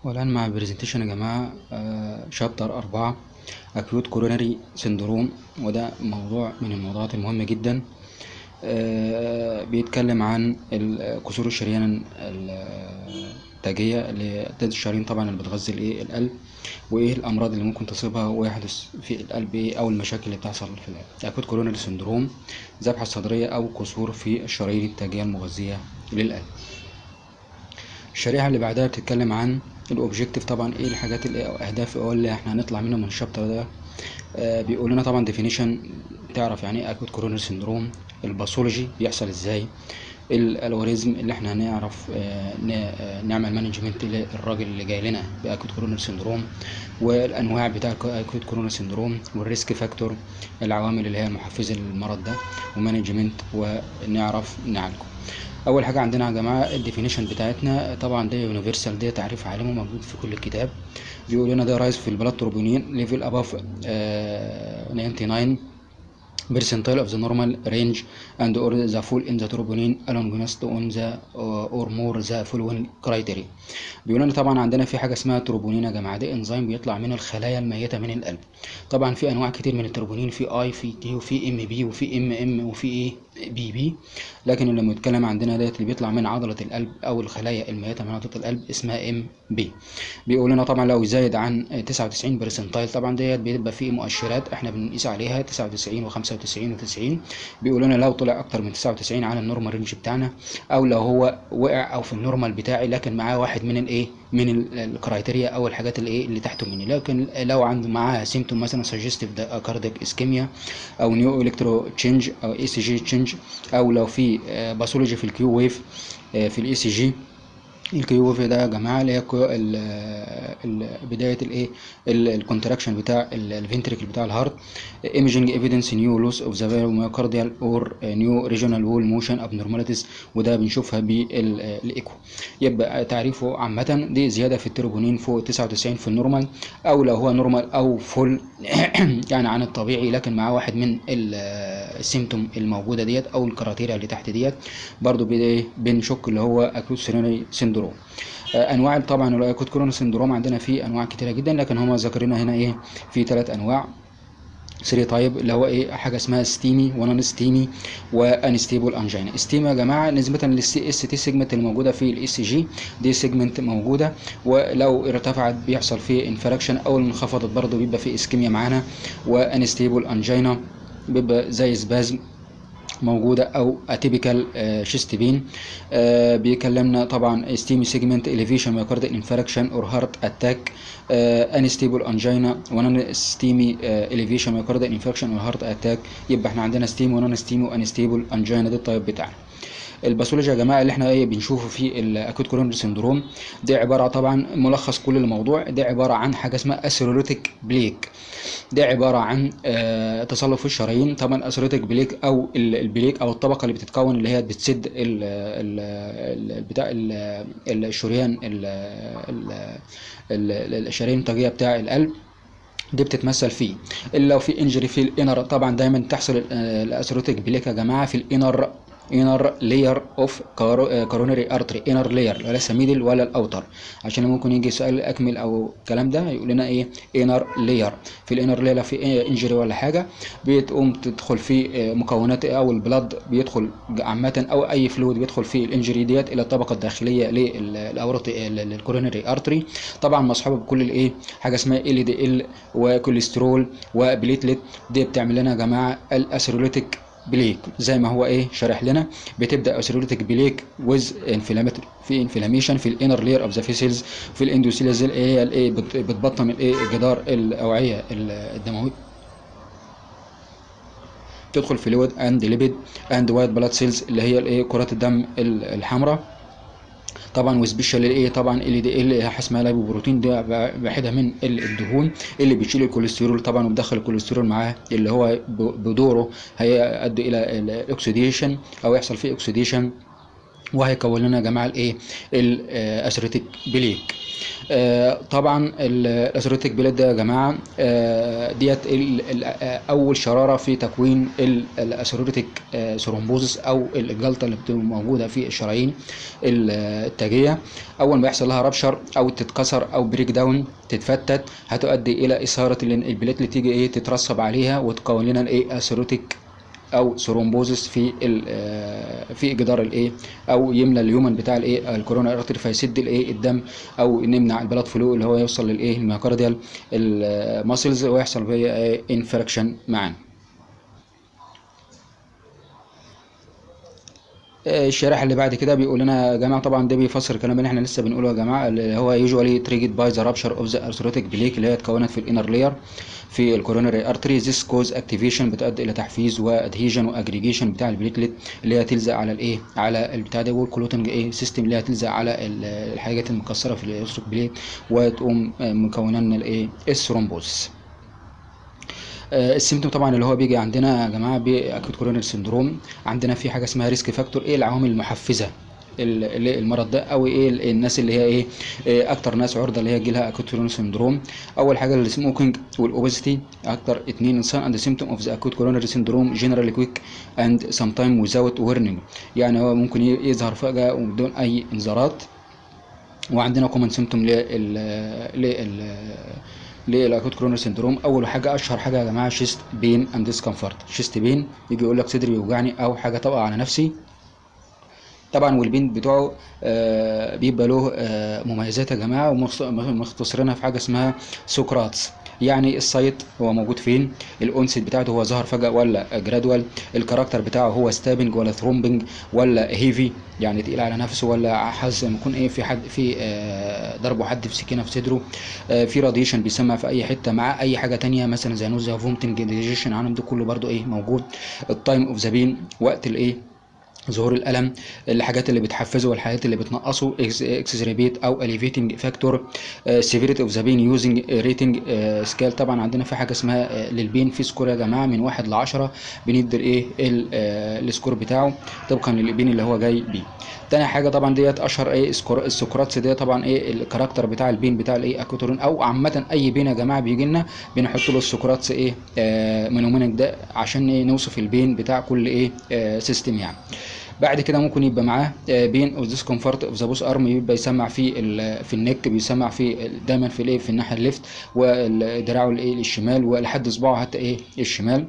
والآن مع برزنتيشن يا جماعة شابتر أربعة أكيوت كوروناري سندروم وده موضوع من الموضوعات المهمة جدا آه، بيتكلم عن ال- كسور الشريان التاجية لتد الشرايين طبعا اللي بتغذي الايه القلب وايه الامراض اللي ممكن تصيبها ويحدث في القلب ايه او المشاكل اللي بتحصل في القلب اكيوت كوروناري سندروم ذبحة صدرية او كسور في الشرايين التاجية المغذية للقلب الشريحة اللي بعدها بتتكلم عن الاوبجيكتيف طبعا ايه الحاجات اللي او اهداف او اللي احنا هنطلع منها من الشابتر ده آه بيقول لنا طبعا ديفينيشن تعرف يعني ايه اكوت كورونر سندروم الباثولوجي بيحصل ازاي الالوريزم اللي احنا هنعرف آه ن- آه، نعمل مانجمنت للراجل اللي جاي لنا باكوت كورونر سندروم والانواع بتاع اكوت كورونر سندروم والريسك فاكتور العوامل اللي هي المحفزه للمرض ده ومانجمنت ونعرف نعالجه اول حاجه عندنا يا جماعه الديفينيشن بتاعتنا طبعا ده يونيفرسال ده تعريف عالمي موجود في كل الكتاب بيقول لنا ده رايز في البلاد تروبونين ليفل اباف 99 percentile of the normal range and or the full in the troponin alongonist on the uh, or more the following criteria بيقول لنا طبعا عندنا في حاجه اسمها تروبونين يا جماعه ده انزيم بيطلع من الخلايا الميته من القلب طبعا في انواع كتير من التروبونين في اي في تي وفي ام بي وفي ام ام وفي ايه بي بي لكن اللي بنتكلم عندنا ديت اللي بيطلع من عضله القلب او الخلايا الميته من عضله القلب اسمها ام بي بيقول لنا طبعا لو زايد عن 99 برسنتايل طبعا ديت بيبقى في مؤشرات احنا بنقيس عليها 99 و95 و90 بيقول لنا لو طلع اكتر من 99 على النورمال رينج بتاعنا او لو هو وقع او في النورمال بتاعي لكن معاه واحد من الايه من ال- الكرايتيريا او الحاجات اللي ايه اللي تحته مني لكن لو عنده معاه سيمتوم مثلا سجستيف كاردياك اسكيميا او نيو الكترو تشينج او اي سي جي تشينج او لو في باثولوجي في الكيو ويف في الاي سي جي الكيو ويف ده يا جماعه اللي هي كو- ال- ال- بدايه الايه الكونتراكشن بتاع الفنتريكل بتاع الهارت ايميجينج ايفيدنس نيو لوس اوف ذا مايوكارديال اور نيو ريجونال وول موشن ابنورماليتيز وده بنشوفها بالايكو يبقى تعريفه عامه دي زياده في التروبونين فوق 99 في النورمال او لو هو نورمال او فول يعني عن الطبيعي لكن معاه واحد من ال- السيمتوم الموجوده ديت او الكراتيريا اللي تحت ديت برضو بي- بنشك اللي هو اكيوت سيرينري سيندروم آه، انواع طبعا الاكوت كورونا سيندروم عندنا فيه انواع كتيره جدا لكن هم ذاكرينها هنا ايه في ثلاث انواع 3 تايب اللي هو ايه حاجه اسمها ستيمي ونون ستيمي وانستيبل انجينا ستيمي يا جماعه نسبه للسي اس تي سيجمنت اللي موجوده في الاي سي جي دي سيجمنت موجوده ولو ارتفعت بيحصل فيه انفراكشن او انخفضت برضه بيبقى فيه اسكيميا معانا وانستيبل انجينا بيبقى زي سبازم موجودة أو اتيبيكال شيست بين بيكلمنا طبعا ستيمي سيجمنت elevation myocardial infarction or heart attack انستيبل انجينا ونون ستيمي elevation myocardial infarction or heart attack يبقى احنا عندنا ستيمي ونون ستيمي وانستيبل انجينا ده الطيب بتاعنا الباثولوجي يا جماعه اللي احنا ايه بنشوفه في الاكوت كورونري سندروم ده عباره طبعا ملخص كل الموضوع ده عباره عن حاجه اسمها اسيروليتيك بليك ده عباره عن آه تصلب في الشرايين طبعا اسيروليتيك بليك او ال- البليك او الطبقه اللي بتتكون اللي هي بتسد ال ال ال بتاع ال- ال- الشريان ال- ال- ال- الشرايين الطاقيه بتاع القلب دي بتتمثل فيه اللي لو في انجري في الانر طبعا دايما تحصل الاسيروتيك بليك يا جماعه في الانر انر لاير اوف كورونري ارتري انر لاير وليس ميدل ولا الاوتر عشان ممكن يجي سؤال اكمل او الكلام ده يقول لنا ايه انر لاير في الانر لاير لو في انجري ولا حاجه بتقوم تدخل في آه، مكونات او البلاد بيدخل عامه او اي فلويد بيدخل في الانجري ديت الى الطبقه الداخليه للاورطي الكورونري ارتري طبعا مصحوبه بكل الايه حاجه اسمها ال دي ال وكوليسترول وبليتلت دي بتعمل لنا يا جماعه الاسيروليتيك بليك زي ما هو ايه شارح لنا بتبدا اسيروليتيك بليك ويز انفلاماتوري في انفلاميشن في الانر لير اوف ذا فيسلز في الاندوثيليز اللي هي الايه بت- بتبطن الايه جدار الاوعيه الدمويه تدخل في لود اند ليبيد اند وايت بلاد سيلز اللي هي الايه كرات الدم ال- الحمراء طبعا وسبيشال الايه طبعا ال دي ال حاجه اسمها لايبوبروتين ده واحده من ال- الدهون اللي بتشيل الكوليسترول طبعا وبدخل الكوليسترول معاه اللي هو ب- بدوره هيؤدي الى الاكسيديشن او يحصل فيه اكسيديشن وهيكون لنا يا جماعه الايه الاسريتيك بليك آه، طبعا الاسيروتيك بلاد ده يا جماعه آه، ديت ال- ال- آه، اول شراره في تكوين الاسيروتيك ثرومبوزس او الجلطه اللي بتبقى موجوده في الشرايين ال- التاجيه اول ما يحصل لها رابشر او تتكسر او بريك داون تتفتت هتؤدي الى اثاره ال- البلاد اللي تيجي ايه تترسب عليها وتكون لنا الايه اسيروتيك او ثرومبوزس في ال- آه، في جدار الايه او يملى اليومن بتاع الايه الكورونا ارتري فيسد الايه الدم او نمنع البلاد فلو اللي هو يوصل للايه الميوكارديال الماسلز ويحصل فيها انفراكشن معانا آه، الشريحه اللي بعد كده بيقول لنا يا جماعه طبعا ده بيفسر الكلام اللي احنا لسه بنقوله يا جماعه اللي هو يوجوالي تريجد باي ذا رابشر اوف ذا ارثروتيك بليك اللي هي اتكونت في الانر لاير في الكوروناري ارتري ذيس كوز اكتيفيشن بتؤدي الى تحفيز وادهيجن واجريجيشن بتاع البليتلت اللي هي تلزق على الايه على البتاع ده والكلوتنج ايه سيستم اللي هي تلزق على ال- الحاجات المكسره في الارثروك بليت وتقوم آه، مكونه لنا الايه الثرومبوز آه، السيمتوم طبعا اللي هو بيجي عندنا يا جماعه باكوت كورونري سندروم عندنا في حاجه اسمها ريسك فاكتور ايه العوامل المحفزه ال- ال- المرض ده او ايه ال- الناس اللي هي ايه إيه اكتر ناس عرضه اللي هي يجي لها اكوت كورونري سندروم اول حاجه السموكينج والاوبيستي اكتر اتنين انسان اند سيمتوم اوف ذا اكوت كورونري سندروم جنرالي كويك اند سام تايم ويزاوت ويرنينج يعني هو ممكن ي- يظهر فجاه وبدون اي انذارات وعندنا كومن سيمتوم لل لل للاكوت كرونر سندروم اول حاجه اشهر حاجه يا جماعه شيست بين اند ديسكمفورت شيست بين يجي يقول لك صدري بيوجعني او حاجه طبقه على نفسي طبعا والبين بتوعه آه، بيبقى له آه، مميزات يا جماعه ومختصرينها في حاجه اسمها سقراطس يعني السايت هو موجود فين الانسيت بتاعته هو ظهر فجاه ولا جرادوال الكاركتر بتاعه هو ستابنج ولا ثرومبنج ولا هيفي يعني تقيل على نفسه ولا حاسس لما يكون ايه في حد في آه، ضربه حد في سكينه في صدره آه، في راديشن بيسمع في اي حته مع اي حاجه تانية مثلا زي نوزيا فومتنج ديجيشن عنهم ده كله برضو ايه موجود التايم اوف ذا بين وقت الايه ظهور الالم الحاجات اللي بتحفزه والحاجات اللي بتنقصه اكسسريبيت او اليفيتنج فاكتور سيفيريتي اوف ذا بين يوزنج ريتنج سكيل طبعا عندنا في حاجه اسمها آه، للبين في سكور يا جماعه من واحد ل 10 بندي الايه ال- آه، السكور بتاعه طبقا للبين اللي هو جاي بيه تاني حاجه طبعا ديت اشهر ايه سكور السكراتس دي طبعا ايه الكاركتر بتاع البين بتاع الايه اكوتورين او عامه اي بين يا جماعه بيجي لنا بنحط له السكراتس ايه آه منومينك ده عشان ايه نوصف البين بتاع كل ايه آه سيستم يعني بعد كده ممكن يبقى معاه بين او ديسكومفورت اوف ذا بوس ارم يبقى يسمع في ال- في النك بيسمع في ال- دايما في الايه في الناحيه الليفت ودراعه الايه الشمال ولحد صباعه حتى ايه الشمال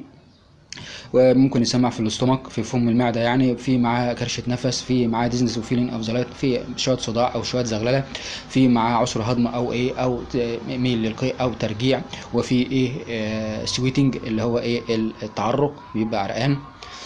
وممكن يسمع في الاستومك في فم المعده يعني في معاه كرشه نفس في معاه ديزنس وفيلينج اوف ذا لايت في شويه صداع او شويه زغلله في معاه عسر هضم او ايه او ت- ميل للقيء او ترجيع وفي ايه آه سويتنج اللي هو ايه التعرق بيبقى عرقان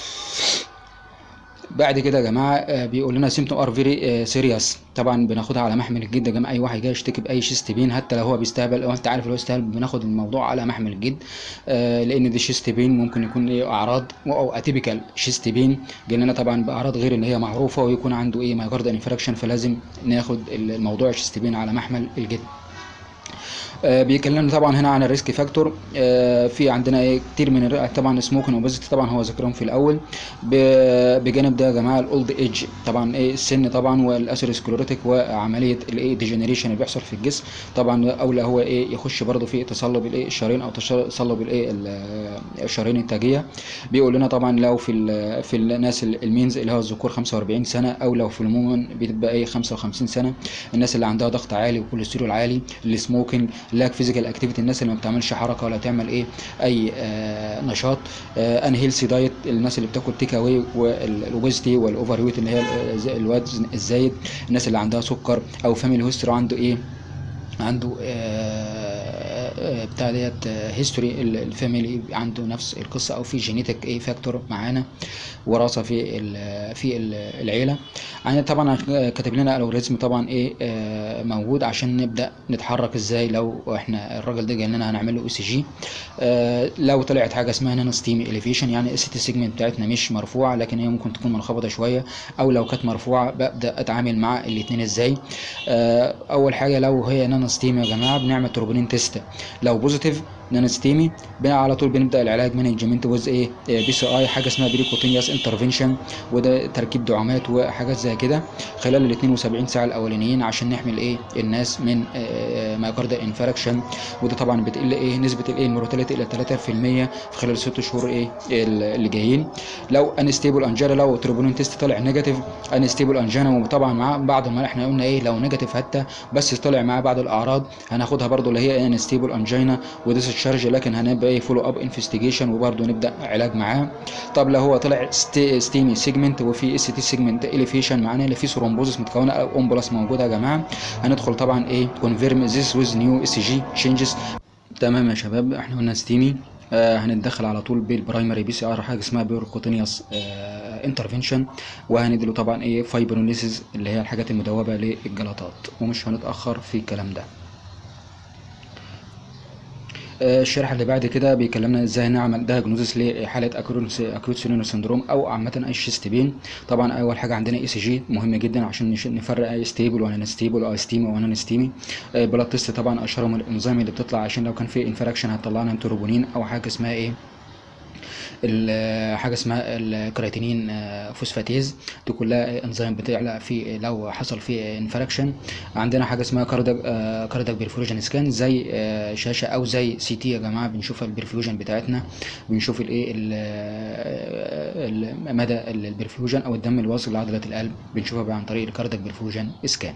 بعد كده يا جماعه آه، بيقول لنا سيمتوم ار فيري سيريس طبعا بناخدها على محمل الجد يا جماعه اي واحد جاي يشتكي باي شيست بين حتى لو هو بيستهبل او انت عارف لو يستهبل بناخد الموضوع على محمل الجد آه، لان دي شيست بين ممكن يكون ايه اعراض او اتيبيكال شيست بين جاي لنا طبعا باعراض غير ان هي معروفه ويكون عنده ايه مايكارد انفراكشن فلازم ناخد الموضوع شيست بين على محمل الجد آه، بيكلمنا طبعا هنا عن الريسك فاكتور آه، في عندنا ايه كتير من الرئة طبعا سموكن اوبيزيتي طبعا هو ذكرهم في الاول ب- بجانب ده يا جماعه الاولد ايج طبعا ايه السن طبعا والاثيروسكليروتيك وعمليه الايه ديجنريشن اللي بيحصل في الجسم طبعا اولى هو ايه يخش برضه في تصلب الايه الشرايين او تصلب الايه ال- الشرايين التاجيه بيقول لنا طبعا لو في ال- في الناس ال- المينز اللي هو الذكور 45 سنه او لو في العموم بتبقى ايه 55 سنه الناس اللي عندها ضغط عالي وكوليسترول عالي السموكينج لاك فيزيكال اكتيفيتي الناس اللي ما بتعملش حركه ولا تعمل ايه اي آه نشاط ان هيلثي دايت الناس اللي بتاكل تيك اواي والاوبيستي والاوفر ويت اللي هي ال- الوزن الزايد الناس اللي عندها سكر او فاميلي هيستوري عنده ايه عنده آه، آه، بتاع ديت هيستوري الفاميلي عنده نفس القصه او في جينيتك ايه فاكتور معانا وراثه في ال- في ال- العيله يعني طبعا كاتب لنا الالجوريزم طبعا ايه آه، موجود عشان نبدا نتحرك ازاي لو احنا الراجل ده قال لنا هنعمل له اي سي جي لو طلعت حاجه اسمها نانو ستيم اليفيشن يعني السي تي سيجمنت بتاعتنا مش مرفوعه لكن هي ممكن تكون منخفضه شويه او لو كانت مرفوعه ببدا اتعامل مع الاثنين ازاي آه، اول حاجه لو هي نانو ستيم يا جماعه بنعمل تروبونين تيست لو بوزيتيف نون ستيمي بقى على طول بنبدا العلاج مانجمنت وز ايه بي سي اي حاجه اسمها بريكوتينيوس انترفنشن وده تركيب دعامات وحاجات زي كده خلال ال 72 ساعه الاولانيين عشان نحمي ايه الناس من مايكاردال انفاركشن وده طبعا بتقل ايه نسبه الايه المورتاليتي الى 3% في خلال الست شهور ايه اللي جايين لو انستيبل انجينا لو تروبونين تيست طلع نيجاتيف انستيبل انجينا وطبعا مع بعض ما احنا قلنا ايه لو نيجاتيف حتى بس طلع معاه بعض الاعراض هناخدها برضو اللي هي انستيبل انجينا وديس تشارج لكن هنبقى ايه فولو اب انفستيجيشن وبرضو نبدا علاج معاه طب لو هو طلع ستي ستيمي سيجمنت وفي اس تي سيجمنت اليفيشن معناه اللي فيه ثرومبوزس متكونه او امبولاس موجوده يا جماعه هندخل طبعا ايه كونفيرم ذيس ويز نيو اس جي تشينجز تمام يا شباب احنا قلنا ستيمي آه هنتدخل على طول بالبرايمري بي سي ار حاجه اسمها بيوركوتينيوس آه انترفنشن وهنديله طبعا ايه فايبرونيسيس اللي هي الحاجات المدوبه للجلطات ومش هنتاخر في الكلام ده الشرح اللي بعد كده بيكلمنا ازاي نعمل دايجنوزس لحاله اكروت سينينو سندروم او عامه اي شيست بين طبعا اول حاجه عندنا اي سي جي مهم جدا عشان نفرق اي ستيبل ولا ستيبل او ستيمي او نون ستيمي بلاد تيست طبعا اشهرهم الانزيم اللي بتطلع عشان لو كان في انفراكشن هتطلع لنا انتروبونين او حاجه اسمها ايه حاجه اسمها الكرياتينين فوسفاتيز دي كلها انزيم بتعلى في لو حصل في انفراكشن عندنا حاجه اسمها كاردك كاردك بيرفيوجن سكان زي شاشه او زي سي تي يا جماعه بنشوف البرفيوجن بتاعتنا بنشوف الايه مدى البرفيوجن او الدم الواصل لعضله القلب بنشوفها عن طريق الكاردك بيرفيوجن سكان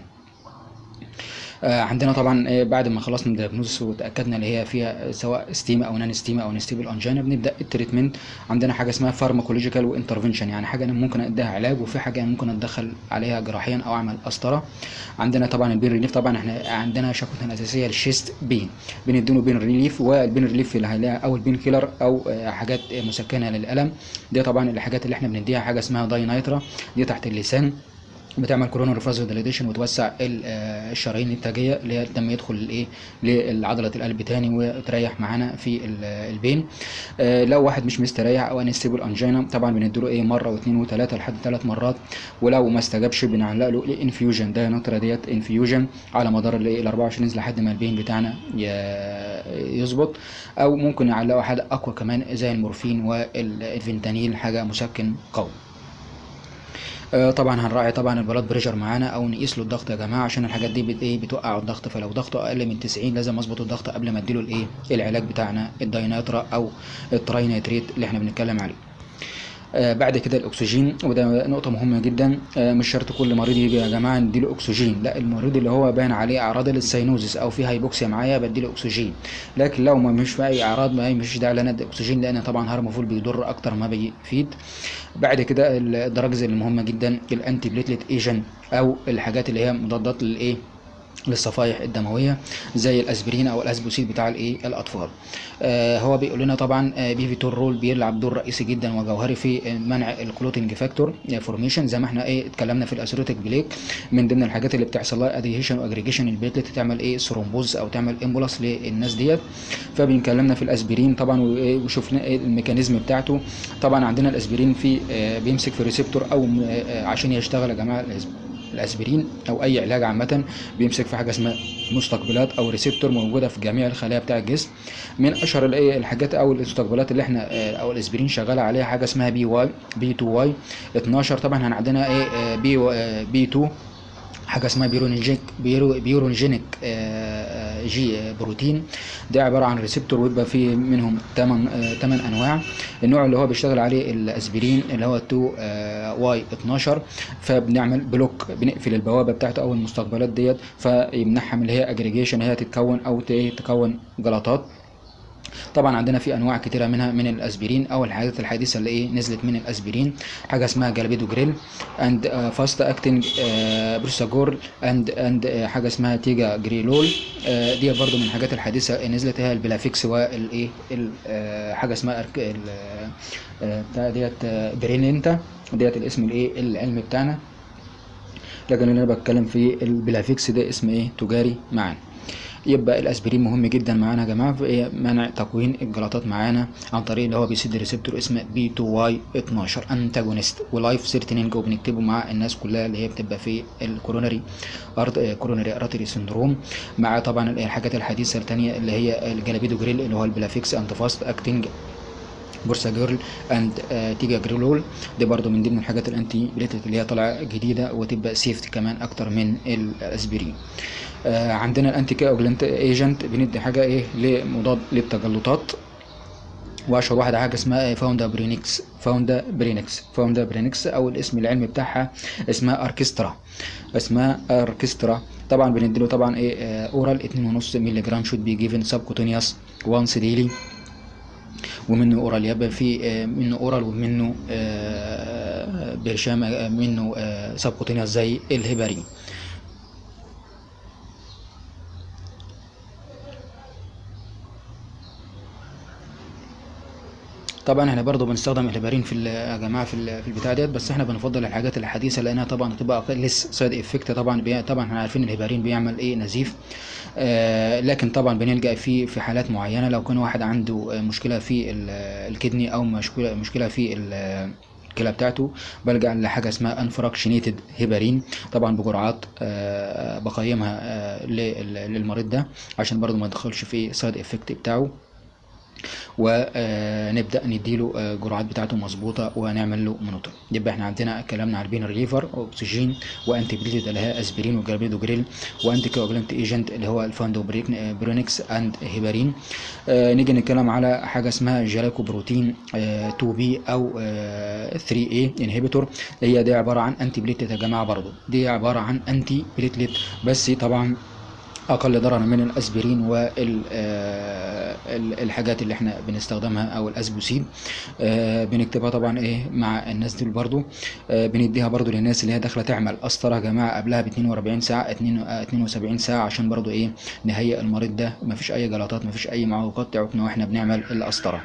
عندنا طبعا بعد ما خلصنا الدياجنوز وتاكدنا اللي هي فيها سواء ستيما او نان ستيما او نستيبل انجينا بنبدا التريتمنت عندنا حاجه اسمها فارماكولوجيكال وانترفنشن يعني حاجه انا ممكن اديها علاج وفي حاجه أنا ممكن اتدخل عليها جراحيا او اعمل قسطره عندنا طبعا البين ريليف طبعا احنا عندنا شكوتنا الاساسيه للشيست بين بنديله بين ريليف والبين ريليف اللي هنلاقيها او البين كيلر او حاجات مسكنه للالم دي طبعا الحاجات اللي احنا بنديها حاجه اسمها داي نايترا دي تحت اللسان بتعمل كوروناري فازو ديليتيشن وتوسع الشرايين التاجيه اللي هي الدم يدخل الايه لعضله القلب تاني وتريح معانا في البين آه لو واحد مش مستريح او انستيبل انجينا طبعا بنديله ايه مره واثنين وثلاثه لحد ثلاث مرات ولو ما استجابش بنعلق له الانفيوجن ده نوترا ديت انفيوجن على مدار ال 24 لحد ما البين بتاعنا يظبط او ممكن نعلقه حاجه اقوى كمان زي المورفين والفنتانيل حاجه مسكن قوي طبعا هنراعي طبعا البلاد بريشر معانا او نقيس له الضغط يا جماعه عشان الحاجات دي بت ايه بتوقع الضغط فلو ضغطه اقل من 90 لازم اظبط الضغط قبل ما اديله الايه العلاج بتاعنا الدايناترا او التراينيتريت اللي احنا بنتكلم عليه آه بعد كده الاكسجين وده نقطه مهمه جدا آه مش شرط كل مريض يجي يا جماعه نديله اكسجين لا المريض اللي هو باين عليه اعراض السينوزس او في هايبوكسيا معايا بديله اكسجين لكن لو ما مش في اي اعراض ما مش داعي ان ادي اكسجين لان طبعا هرموفول بيضر اكتر ما بيفيد بعد كده الدراجز اللي مهمه جدا الانتي بليتلت ايجن او الحاجات اللي هي مضادات للايه للصفائح الدمويه زي الاسبرين او الاسبوسيد بتاع الايه الاطفال آه هو بيقول لنا طبعا آه بي في تور رول بيلعب دور رئيسي جدا وجوهري في منع الكلوتنج فاكتور فورميشن زي ما احنا ايه اتكلمنا في الاسيروتيك بليك من ضمن الحاجات اللي بتحصل لها اديهيشن واجريجيشن البيتلت تعمل ايه ثرومبوز او تعمل امبولاس للناس ديت فبنكلمنا في الاسبرين طبعا وشفنا ايه الميكانيزم بتاعته طبعا عندنا الاسبرين في آه بيمسك في ريسبتور او عشان يشتغل يا جماعه الاسبرين او اي علاج عامه بيمسك في حاجه اسمها مستقبلات او ريسبتور موجوده في جميع الخلايا بتاع الجسم من اشهر الحاجات او المستقبلات اللي احنا او الاسبرين شغاله عليها حاجه اسمها بي واي بي 2 واي 12 طبعا احنا عندنا ايه بي بي 2 حاجه اسمها بيورونجيك بيرو بيورونجينيك جي بروتين ده عباره عن ريسبتور ويبقى فيه منهم 8 8 انواع النوع اللي هو بيشتغل عليه الاسبرين اللي هو 2 واي 12 فبنعمل بلوك بنقفل البوابه بتاعته او المستقبلات ديت فيمنعها من اللي هي اجريجيشن هي تتكون او تكون جلطات طبعا عندنا في انواع كتيره منها من الاسبرين او الحاجات الحديثه اللي ايه نزلت من الاسبرين حاجه اسمها جالبيدو جريل اند فاست اكتنج بروساجور اند اند حاجه اسمها تيجا جريلول آه دي برضو من الحاجات الحديثه اللي نزلت هي البلافيكس والايه حاجه اسمها بتاع ديت بريلينتا ديت الاسم الايه العلمي بتاعنا لكن اللي انا بتكلم فيه البلافيكس ده اسم ايه تجاري معانا يبقى الاسبرين مهم جدا معانا يا جماعه في منع تكوين الجلطات معانا عن طريق اللي هو بيسد ريسبتور اسمه بي 2 واي 12 انتاجونست ولايف سيرتينينج وبنكتبه مع الناس كلها اللي هي بتبقى في الكورونري أرت... كورونري ارتري سندروم مع طبعا الحاجات الحديثه الثانيه اللي هي الجلابيدو جريل اللي هو البلافيكس انت فاست اكتنج بورسا جيرل اند تيجا جريلول دي برضو من ضمن الحاجات الانتي بليتلت اللي هي طالعه جديده وتبقى سيفتي كمان اكتر من الاسبرين آه عندنا الانتي كاوجلنت ايجنت بندي حاجه ايه لمضاد للتجلطات واشهر واحده حاجه اسمها فاوندا برينكس فاوندا برينكس فاوندا برينكس او الاسم العلمي بتاعها اسمها اركسترا اسمها اركسترا طبعا بنديله طبعا ايه آه اورال 2.5 مللي جرام شود بي جيفن سبكوتينيوس وانس ديلي ومنه اورال يبقى في آه منه اورال ومنه آه برشام آه منه سبكوتينيوس زي الهبارين طبعا احنا برضو بنستخدم الهبارين في يا جماعه في في البتاع ديت بس احنا بنفضل الحاجات الحديثه لانها طبعا بتبقى لسه سايد افكت طبعا بي... طبعا احنا عارفين الهبارين بيعمل ايه نزيف آه لكن طبعا بنلجا في في حالات معينه لو كان واحد عنده مشكله في الكدني او مشكله مشكله في الكلى بتاعته بلجا لحاجه اسمها انفراكشنيتد هيبارين طبعا بجرعات آه بقيمها آه للمريض ده عشان برضو ما يدخلش في سايد افكت بتاعه ونبدا نديله الجرعات بتاعته مظبوطه ونعمل له مونوتور يبقى احنا عندنا كلامنا على البين ريليفر اكسجين وانتي بليتد اللي هي اسبرين وجرابيدو جريل وانتي كوجلنت ايجنت اللي هو الفاندو برونكس اند هيبارين آه نيجي نتكلم على حاجه اسمها جلايكو بروتين 2 بي او 3 اي انهبيتور هي دي عباره عن انتي بليتد يا جماعه برضه دي عباره عن انتي بليتلت بس طبعا اقل ضررا من الاسبرين والحاجات اللي احنا بنستخدمها او الاسبوسيد بنكتبها طبعا ايه مع الناس دول برضو بنديها برضو للناس اللي هي داخله تعمل قسطره يا جماعه قبلها ب 42 ساعه 72 ساعه عشان برضو ايه نهيئ المريض ده مفيش اي جلطات مفيش اي معوقات تعوقنا واحنا بنعمل القسطره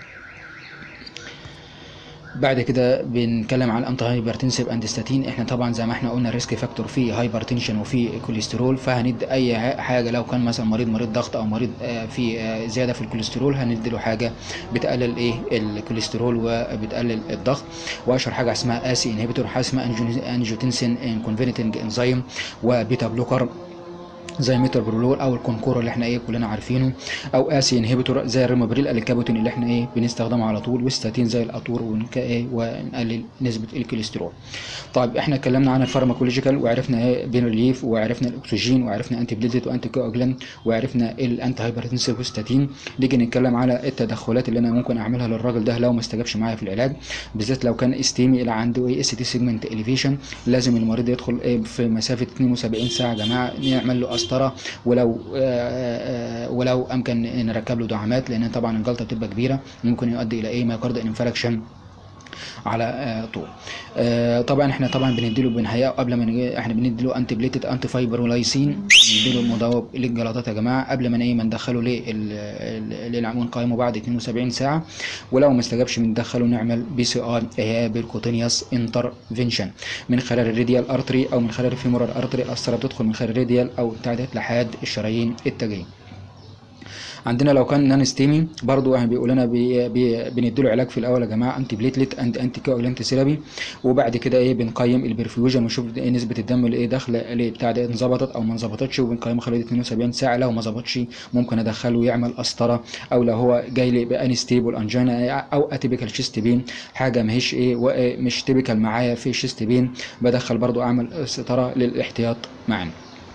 بعد كده بنتكلم على الانتي هايبرتنسيف اند ستاتين احنا طبعا زي ما احنا قلنا الريسك فاكتور في هايبرتنشن وفي كوليسترول فهندي اي حاجه لو كان مثلا مريض مريض ضغط او مريض في زياده في الكوليسترول هندي له حاجه بتقلل ايه الكوليسترول وبتقلل الضغط واشهر حاجه اسمها اسي انهبيتور حاجه اسمها انجيوتنسين كونفيرتنج انزيم وبيتا بلوكر زي ميتربرولول او الكونكور اللي احنا ايه كلنا عارفينه او اسي انهبيتور زي الريمابريل الكابوتين اللي احنا ايه بنستخدمه على طول والستاتين زي الاتور ونك ايه ونقلل نسبه الكوليسترول طيب احنا اتكلمنا عن الفارماكولوجيكال وعرفنا ايه بين ريليف وعرفنا الاكسجين وعرفنا انتي بليتد وانتي كواجلان وعرفنا الانتي هايبرتنسيف والستاتين نيجي نتكلم على التدخلات اللي انا ممكن اعملها للراجل ده لو ما استجابش معايا في العلاج بالذات لو كان استيمي اللي عنده ايه اس تي سيجمنت اليفيشن لازم المريض يدخل ايه في مسافه 72 ساعه يا جماعه نعمل له قسطره ولو آآ آآ ولو امكن نركب له دعامات لان طبعا الجلطه بتبقى كبيره ممكن يؤدي الى ايه مايكارد انفراكشن على طول طبعا احنا طبعا بنديله بنهيئه قبل ما احنا بنديله انتي بليتد انتي فايبرولايسين بنديله المداوب للجلطات يا جماعه قبل ما ايه ما ندخله للعمون قائمه بعد 72 ساعه ولو ما استجابش بندخله نعمل بي سي ار هي بيركوتينيوس انترفنشن من خلال الراديال ارتري او من خلال الفيمورال ارتري القسطره بتدخل من خلال الراديال او بتاعت لحد الشرايين التاجيه عندنا لو كان نان ستيمي برضو احنا بيقول لنا بي بي بنديله علاج في الاول يا جماعه انتي بليتلت اند انتي كواجلانت ثيرابي وبعد كده ايه بنقيم البرفيوجن ونشوف ايه نسبه الدم اللي ايه داخله اللي بتاع ده انظبطت او ما انظبطتش وبنقيمه خلال 72 ساعه لو ما ظبطش ممكن ادخله يعمل قسطره او لو هو جاي لي بانستيبل انجينا او اتيبيكال شيست بين حاجه ما هيش ايه مش تيبيكال معايا في شيست بين بدخل برضو اعمل قسطره للاحتياط معانا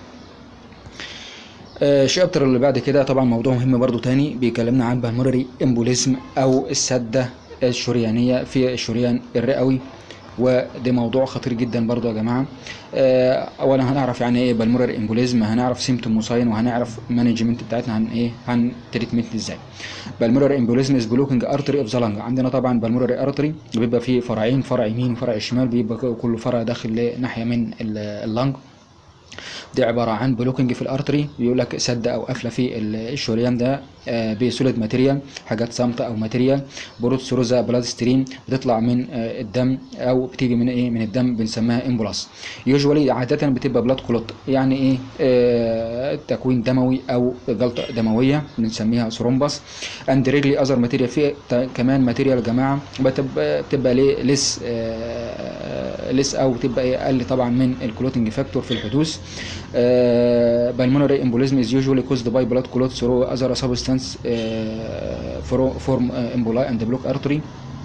الشابتر اللي بعد كده طبعا موضوع مهم برضو تاني بيكلمنا عن بالموري امبوليزم او السده الشريانيه في الشريان الرئوي وده موضوع خطير جدا برضو يا جماعه اولا هنعرف يعني ايه بالموري امبوليزم هنعرف سيمتوم وساين وهنعرف مانجمنت بتاعتنا عن ايه عن تريتمنت ازاي بالموري امبوليزم از بلوكينج ارتري اوف ذا لانج عندنا طبعا بالموري ارتري بيبقى فيه فرعين فرع يمين وفرع شمال بيبقى كل فرع داخل ناحيه من اللنج دي عباره عن بلوكنج في الارتري بيقول لك سد او قفله في ال- الشريان ده آه، بسوليد ماتيريال حاجات صامته او ماتيريال بروت سروزا بلاد ستريم بتطلع من آه، الدم او بتيجي من ايه من الدم بنسميها امبولاس يوجوالي عاده بتبقى بلاد كلوت يعني ايه آه، تكوين دموي او جلطه دمويه بنسميها ثرومبس اند ريجلي اذر ماتيريال في ت- كمان ماتيريال يا جماعه بتبقى بتبقى ليه لس آه، لس او بتبقى ايه اقل طبعا من الكلوتنج فاكتور في الحدوث بالمونري امبوليزم از يوجوالي كوزد باي بلاد كلوت ثرو اذر سبستانس فورم امبولاي اند بلوك ارتري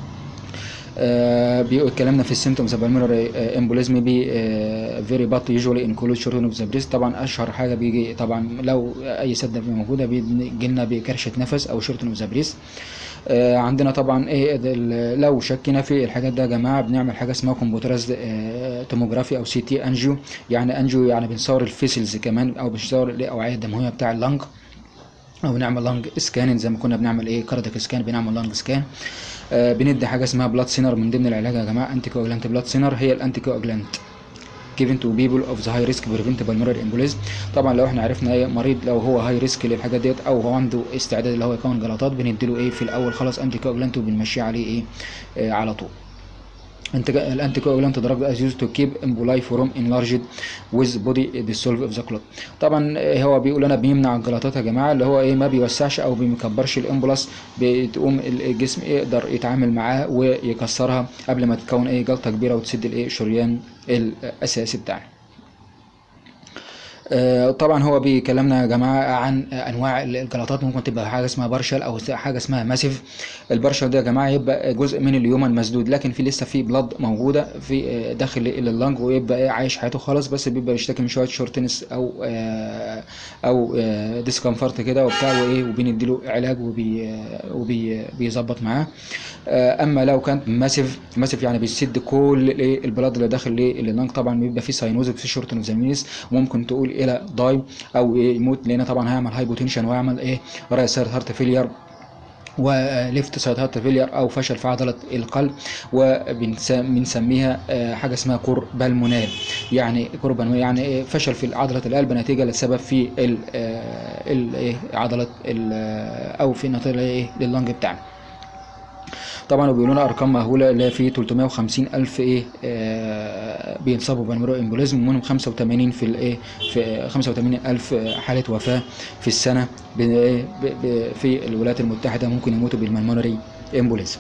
اتكلمنا في السيمتومز بالمونري امبوليزم بي فيري بات يوجوالي انكلود شورتن اوف ذا بريست طبعا اشهر حاجه بيجي طبعا لو اي سده موجوده بيجي لنا بكرشه نفس او شورتن اوف ذا بريست آه، عندنا طبعا ايه ال- لو شكينا في الحاجات ده يا جماعه بنعمل حاجه اسمها كمبيوترايزد توموجرافي او سي تي انجيو يعني انجيو يعني بنصور الفيسلز كمان او بنصور الاوعيه الدمويه بتاع اللنج او نعمل لانج سكان زي ما كنا بنعمل ايه كاردياك سكان بنعمل لانج سكان آه بندي حاجه اسمها بلاد سينر من ضمن العلاج يا جماعه انتي كواجلانت بلاد سينر هي الانتي كواجلانت given to people of the high risk preventable pulmonary embolism طبعا لو احنا عرفنا ايه مريض لو هو هاي ريسك للحاجات ديت او هو عنده استعداد اللي هو يكون جلطات بنديله ايه في الاول خلاص انتي كواجلانت وبنمشيه عليه ايه آه على طول انت الانتي كواجلانت دراج از يوز تو كيب امبولاي فروم انلارجد ويز بودي ديسولف اوف ذا كلوت طبعا آه، هو بيقول انا بيمنع الجلطات يا جماعه اللي هو ايه ما بيوسعش او بيكبرش الامبولاس بتقوم الجسم يقدر يتعامل معاه ويكسرها قبل ما تكون ايه جلطه كبيره وتسد الايه الشريان الاساسي بتاعنا آه، طبعا هو بيكلمنا يا جماعه عن انواع الجلطات ممكن تبقى حاجه اسمها بارشل او حاجه اسمها ماسيف البارشل ده يا جماعه يبقى جزء من اليومن مسدود لكن في لسه في بلاد موجوده في آه، داخل اللنج ويبقى ايه عايش حياته خالص بس بيبقى بيشتكي من شويه شورتنس او آه، او ديسكمفورت كده وبتاع وايه وبنديله علاج وبي وبي بيظبط معاه آه، اما لو كانت ماسيف ماسيف يعني بيسد كل الايه البلاد اللي داخل اللنج طبعا بيبقى في ساينوزك في شورتن اوف وممكن تقول الى داي او إيه يموت لان طبعا هيعمل هايبوتنشن ويعمل ايه رايت سايد هارت فيلير وليفت سايد هارت فيلير او فشل في عضله القلب وبنسميها آه، حاجه اسمها كور بالمونال يعني كور بالمونال يعني إيه فشل في عضله القلب نتيجه لسبب في ال آه، ال إيه عضله ال آه، او في نتيجه ايه لللنج بتاعنا طبعا وبيقولوا لنا ارقام مهوله اللي هي في 350 الف ايه آه بينصابوا بالمرو امبوليزم ومنهم 85 في الايه في 85 الف حاله وفاه في السنه ب- ب- ب- في الولايات المتحده ممكن يموتوا بالمالمونري امبوليزم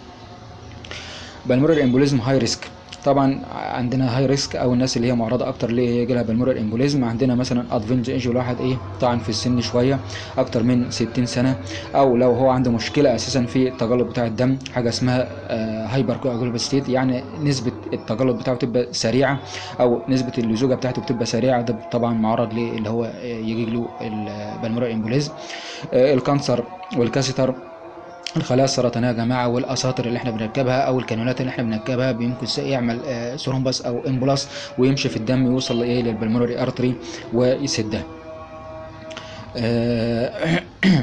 بالمرر امبوليزم هاي ريسك طبعا عندنا هاي ريسك او الناس اللي هي معرضه اكتر ليه يجي لها بالمرر امبوليزم عندنا مثلا ادفنج ايج الواحد ايه طبعا في السن شويه اكتر من 60 سنه او لو هو عنده مشكله اساسا في التجلط بتاع الدم حاجه اسمها هايبر كواجولب ستيت يعني نسبه التجلط بتاعه تبقى سريعه او نسبه اللزوجه بتاعته بتبقى سريعه ده طبعا معرض ليه اللي هو آه، يجي له البلمرر امبوليزم آه، الكانسر والكاسيتر الخلايا السرطانيه يا جماعه والاساطر اللي احنا بنركبها او الكانولات اللي احنا بنركبها بيمكن س- يعمل آه، ثرومبس او امبولاس ويمشي في الدم يوصل لايه للبلمونري ارتري ويسدها آه،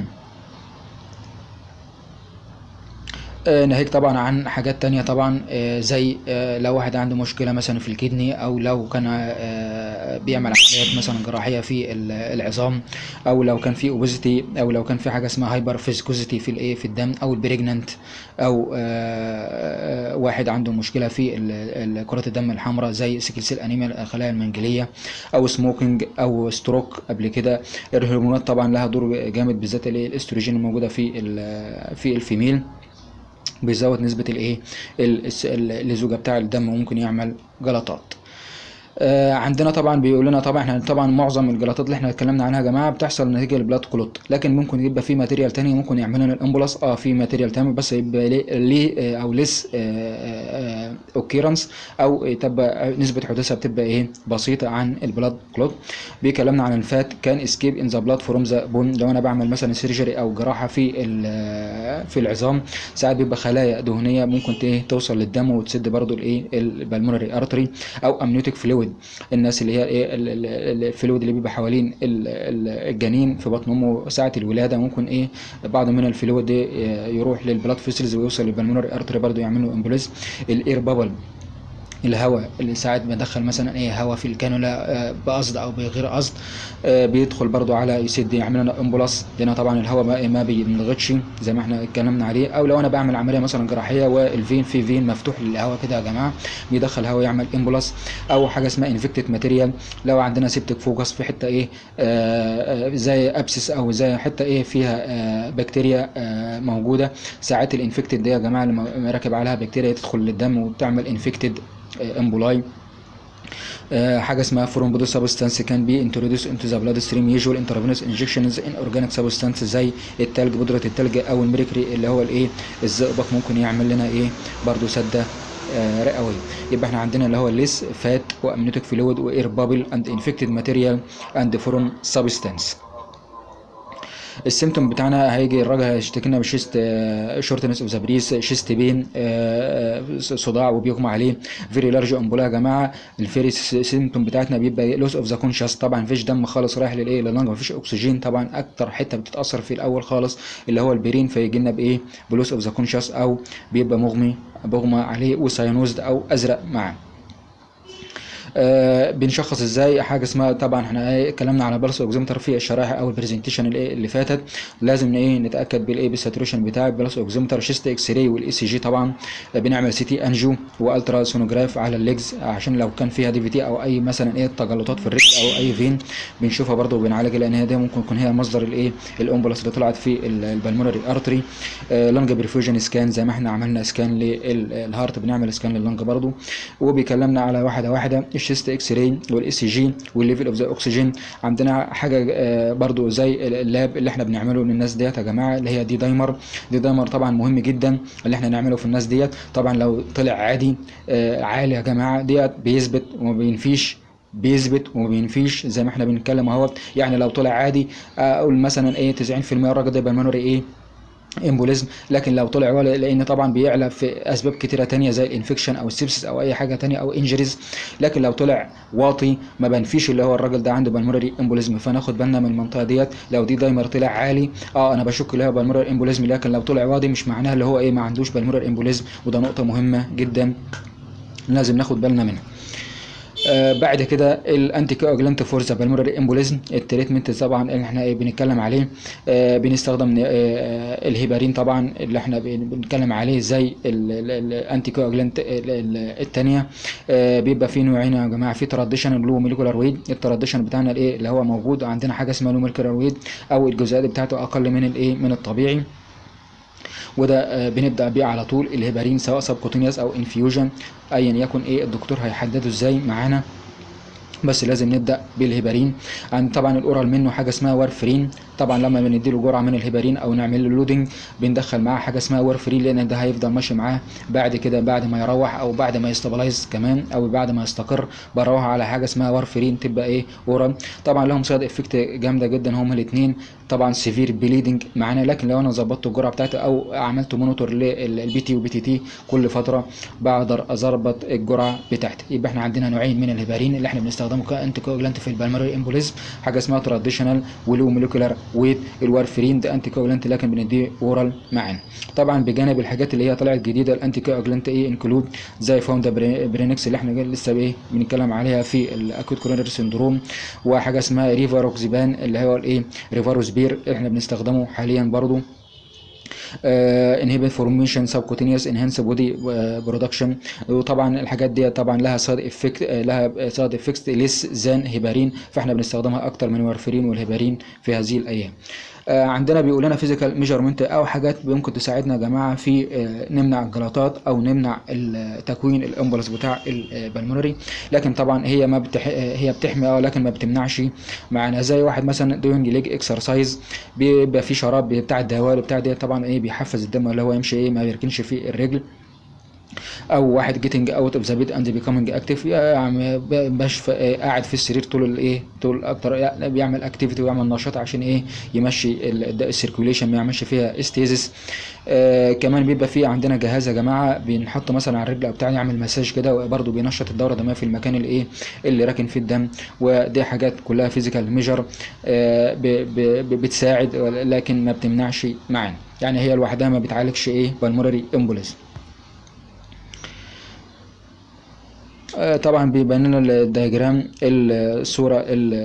آه، ناهيك طبعا عن حاجات تانية طبعا آه، زي آه، لو واحد عنده مشكلة مثلا في الكدني أو لو كان آه، بيعمل عمليات مثلا جراحية في ال- العظام أو لو كان في اوبيزيتي أو لو كان في حاجة اسمها هايبر فيزكوزيتي في الإيه في الدم أو البريجننت أو آه، آه، واحد عنده مشكلة في ال- ال- كرات الدم الحمراء زي سيكل سيل أنيميا الخلايا المنجلية أو سموكينج أو ستروك قبل كده الهرمونات طبعا لها دور جامد بالذات الإيه الاستروجين الموجودة في ال- في الفيميل بيزود نسبة الايه ال- الس- ال- اللزوجة بتاع الدم ممكن يعمل جلطات آه، عندنا طبعا بيقول لنا طبعا احنا طبعا معظم الجلطات اللي احنا اتكلمنا عنها يا جماعه بتحصل نتيجه البلاد كلوت لكن ممكن يبقى في ماتيريال تاني ممكن يعمل لنا الامبولاس اه في ماتيريال تاني بس يبقى ليه, ليه آه، او ليس اوكيرنس او تبقى نسبه حدوثها بتبقى ايه بسيطه عن البلاد كلوت بيكلمنا عن الفات كان اسكيب ان ذا بلاد فروم ذا بون لو انا بعمل مثلا سيرجري او جراحه في ال- في العظام ساعات بيبقى خلايا دهنيه ممكن ت- ايه توصل للدم وتسد برضو الايه البلمونري ارتري او امنيوتيك فلويد الناس اللي هي ايه ال- ال- ال- الفلويد اللي بيبقى حوالين ال- ال- الجنين في بطن امه ساعه الولاده ممكن ايه بعض من الفلويد ده يروح للبلاد فيسلز ويوصل للبلمونري ارتري برضو يعمل له امبوليزم الاير بابل الهواء اللي ساعات بدخل مثلا ايه هواء في الكانولا آه، بقصد او بغير قصد آه، بيدخل برضو على يسد يعمل لنا امبولاس لان طبعا الهواء ما, ما بينضغطش زي ما احنا اتكلمنا عليه او لو انا بعمل عمليه مثلا جراحيه والفين في فين مفتوح للهواء كده يا جماعه بيدخل هواء يعمل امبولاس او حاجه اسمها انفكتد ماتيريال لو عندنا سيبتك فوكس في حته ايه آه، آه، زي ابسس او زي حته ايه فيها آه، بكتيريا آه، موجوده ساعات الانفكتد دي يا جماعه لما راكب عليها بكتيريا تدخل للدم وبتعمل انفكتد امبولاي آه، حاجه اسمها ثرومبودو سبستانس كان بي انتروديوس انتو ذا بلاد ستريم يوجوال انترافينوس انجكشنز ان اورجانيك سبستانس زي التلج بودره التلج او الميركري اللي هو الايه الزئبق ممكن يعمل لنا ايه برضو سده آه، رئويه يبقى احنا عندنا اللي هو ليس فات وامنيوتيك فلويد واير بابل اند انفكتد ماتيريال اند فورون سبستانس السيمتوم بتاعنا هيجي الراجل هيشتكي لنا بشيست شورتنس اوف ذا بريس شيست بين صداع وبيغمى عليه فيري لارج امبولا يا جماعه الفيري سيمتوم بتاعتنا بيبقى لوس اوف ذا كونشس طبعا مفيش دم خالص رايح للايه لللنج مفيش اكسجين طبعا اكتر حته بتتاثر في الاول خالص اللي هو البرين فيجي لنا بايه بلوس اوف ذا كونشس او بيبقى مغمي مغمى عليه وساينوزد او ازرق معاه آه بنشخص ازاي حاجه اسمها طبعا احنا ايه اتكلمنا على بلس اوكزيمتر في الشرائح او البرزنتيشن اللي, اللي فاتت لازم ايه نتاكد بالايه بالساتوريشن بتاع البلس اوكزيمتر شيست اكس راي والاي سي جي طبعا آه بنعمل سي تي انجو والترا سونوجراف على الليجز عشان لو كان فيها دي في تي او اي مثلا ايه تجلطات في الرجل او اي فين بنشوفها برده وبنعالج لان هي دي ممكن تكون هي مصدر الايه الامبولس اللي طلعت في البلمونري ارتري آه لانج بريفوجن سكان زي ما احنا عملنا سكان للهارت بنعمل سكان لللنج برده وبيكلمنا على واحده واحده الشيست اكس راي والاي سي جي والليفل اوف ذا اكسجين عندنا حاجه آه، برضو زي اللاب اللي احنا بنعمله للناس ديت يا جماعه اللي هي دي دايمر دي دايمر طبعا مهم جدا اللي احنا نعمله في الناس ديت طبعا لو طلع عادي آه، عالي يا جماعه ديت بيثبت وما بينفيش بيثبت وما بينفيش زي ما احنا بنتكلم اهوت يعني لو طلع عادي اقول مثلا ايه 90% الراجل ده يبقى منوري ايه امبوليزم لكن لو طلع ولا لان طبعا بيعلى في اسباب كتيره تانية زي الانفكشن او السبسس او اي حاجه تانية او انجريز لكن لو طلع واطي ما بنفيش اللي هو الراجل ده عنده بالموري امبوليزم فناخد بالنا من المنطقه ديت لو دي دايمر طلع عالي اه انا بشك اللي هو بالموري امبوليزم لكن لو طلع واطي مش معناها اللي هو ايه ما عندوش بالموري امبوليزم وده نقطه مهمه جدا لازم ناخد بالنا منها آه بعد كده الانتي كواجلانت فور ذا بالموري امبوليزم التريتمنت طبعا اللي احنا ايه بنتكلم عليه آه بنستخدم آه آه الهيبارين طبعا اللي احنا بن- بنتكلم عليه زي الانتي كواجلانت الثانيه آه بيبقى في نوعين يا جماعه في تراديشنال لو موليكولار ويد التراديشن بتاعنا الايه اللي هو موجود عندنا حاجه اسمها لو موليكولار ويد او الجزيئات بتاعته اقل من الايه من الطبيعي وده آه، بنبدا بيه على طول الهيبارين سواء سبكوتينيوس او انفيوجن ايا يكن ايه الدكتور هيحدده ازاي معانا بس لازم نبدا بالهيبارين عن طبعا الاورال منه حاجه اسمها وارفرين طبعا لما بنديله جرعه من الهيبارين او نعمل له لودنج بندخل معاه حاجه اسمها وارفرين لان ده هيفضل ماشي معاه بعد كده بعد ما يروح او بعد ما يستابلايز كمان او بعد ما يستقر بروح على حاجه اسمها وارفرين تبقى ايه اورال طبعا لهم سايد افكت جامده جدا هما الاثنين طبعا سيفير بليدنج معانا لكن لو انا ظبطت الجرعه بتاعتي او عملت مونيتور للبي تي وبي تي تي كل فتره بقدر اظبط الجرعه بتاعتي يبقى احنا عندنا نوعين من الهيبارين اللي احنا بنستخدمه كانتي كوجلانت في البلماري امبوليزم حاجه اسمها تراديشنال ولو موليكولار ويت الوارفرين ده انتي كوجلانت لكن بنديه اورال معانا طبعا بجانب الحاجات اللي هي طلعت جديده الانتي كوجلانت ايه انكلود زي فاوندا برينكس اللي احنا لسه ايه بنتكلم عليها في الاكوت كورونري سندروم وحاجه اسمها ريفاروكسيبان اللي هو الايه ريفاروسبير احنا بنستخدمه حاليا برضو انهبت فورميشن سبكوتينيوس انهانس بودي برودكشن وطبعا الحاجات دي طبعا لها سايد افكت لها سايد افكتس ليس زان هيبارين فاحنا بنستخدمها اكتر من الوارفرين والهيبارين في هذه الايام آه، عندنا بيقول لنا فيزيكال ميجرمنت او حاجات ممكن تساعدنا يا جماعه في آه، نمنع الجلطات او نمنع ال- تكوين الامبولس بتاع البلمونري لكن طبعا هي ما بتح... آه، هي بتحمي اه لكن ما بتمنعش معنا زي واحد مثلا دوينج ليج اكسرسايز بيبقى في شراب بتاع الدوالي بتاع دي طبعا ايه بيحفز الدم اللي هو يمشي ايه ما بيركنش في الرجل او واحد جيتنج اوت اوف ذا بيد اند بيكامينج اكتيف يعني باش ف- آه، قاعد في السرير طول الايه طول اكتر يعني بيعمل اكتيفيتي ويعمل نشاط عشان ايه يمشي السيركيوليشن ما يعملش فيها استيزس آه كمان بيبقى في عندنا جهاز يا جماعه بنحطه مثلا على الرجل او بتاع يعمل مساج كده وبرده بينشط الدوره الدمويه في المكان اللي ايه اللي راكن فيه الدم ودي حاجات كلها فيزيكال ميجر آه ب- ب- ب- بتساعد لكن ما بتمنعش معانا يعني هي لوحدها ما بتعالجش ايه بالموري امبوليزم آه، طبعا بيبين لنا الدياجرام الصوره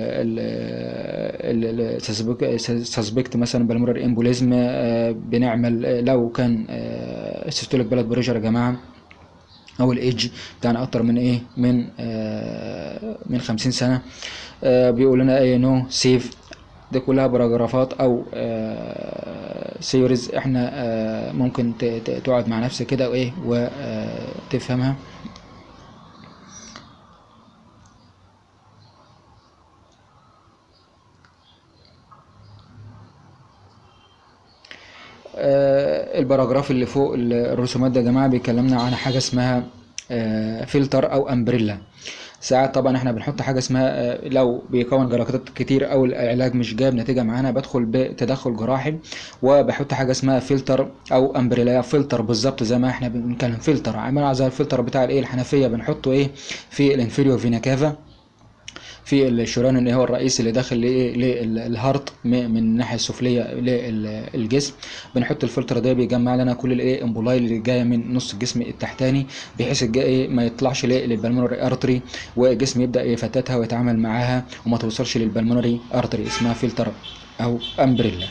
السسبكت مثلا بالمرر امبوليزم بنعمل آه، لو كان سيستوليك بلاد بريشر يا جماعه او الايدج بتاعنا اكتر من ايه من آه من خمسين سنه آه بيقول لنا ايه نو سيف دي كلها باراجرافات او آه سيوريز احنا آه ممكن ت- ت- تقعد مع نفسك كده وايه وتفهمها آه، الباراجراف اللي فوق ال- الرسومات ده يا جماعه بيكلمنا عن حاجه اسمها آه، فلتر او امبريلا ساعات طبعا احنا بنحط حاجه اسمها آه، لو بيكون جلطات كتير او العلاج مش جايب نتيجه معانا بدخل بتدخل جراحي وبحط حاجه اسمها فلتر او امبريلا فلتر بالظبط زي ما احنا بنتكلم فلتر عامل زي الفلتر بتاع الايه الحنفيه بنحطه ايه في الانفيريور فينا كافا في الشريان اللي هو الرئيسي اللي داخل لايه للهارت م- من الناحيه السفليه للجسم بنحط الفلتر ده بيجمع لنا كل الايه امبولاي اللي جايه من نص الجسم التحتاني بحيث الجا ايه ما يطلعش ليه للبلمونري ارتري والجسم يبدا يفتتها ويتعامل معاها وما توصلش للبلمونري ارتري اسمها فلتر او امبريلا